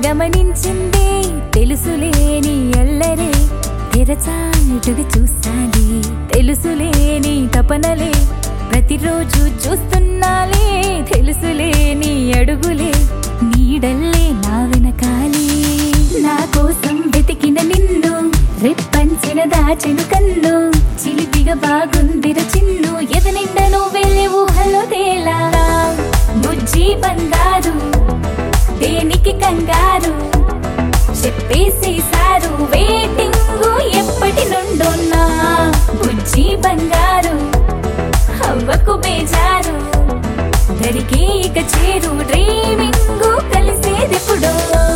గమనించింది తెలుసులేని అల్లరే తెరచాటుగా చూస్తాలి తెలుసులేని తపనలే ప్రతిరోజు చూస్తున్నాలే తెలుసులేని అడుగులే నీడల్లే నా వెనకాలే నా కోసం వెతికిన నిన్ను రెప్పంచిన దాచెను కన్ను చిలిపిగా బాగుందిర చిన్ను ఎదనిండ నువ్వెళ్ళే ఊహలో తేలా బుజ్జి బంగారు దేనికి కంగారు చెప్పేసేసారు వెయిటింగ్ ఎప్పటి నుండో నా బుజ్జి బంగారు అవ్వకు బేజారు దరికి ఇక చేరు డ్రీమింగ్ కలిసేదెప్పుడో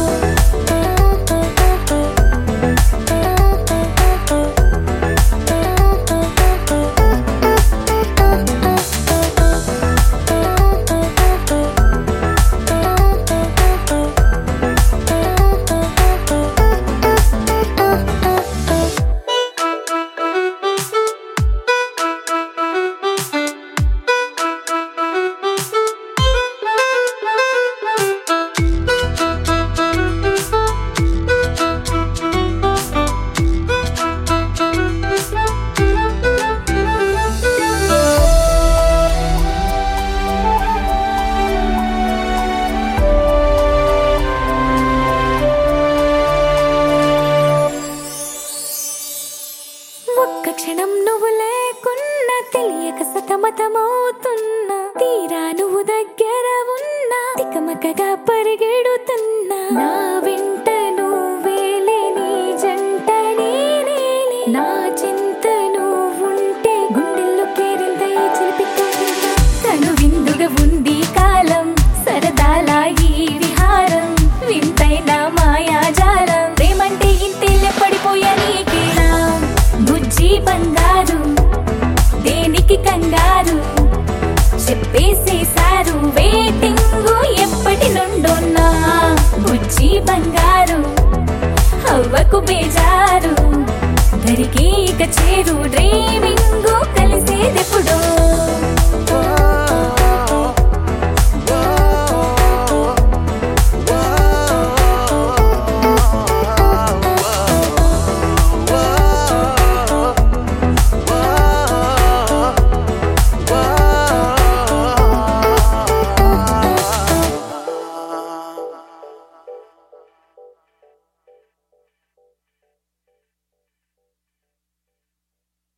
ఒక్క క్షణం నువ్వు లేకున్నా తెలియక సతమతమవుతున్నా తీరా నువ్వు దగ్గర ఉన్నా తికమకగా పరిగెడుతున్నా నా వెంట నువ్వేలే నీ జంట నేనేలే నా చింత నువ్వుంటే గుండెల్లో కేరింత ఈ చిలిపి కోరిక. కను విందుగా ఉంది కాలం సరదాల ఈ విహారం వింతైన మాయాజాలం ప్రేమంటే ఇంతేలే పడిపోయా నీకేనా బుజ్జి బంగారు దేనికి కంగారు చెప్పేసేసారు వెయిటింగ్ ఎప్పటి నుండో నా బుజ్జి బంగారు అవ్వకు బేజారు దరికి ఇక చేరు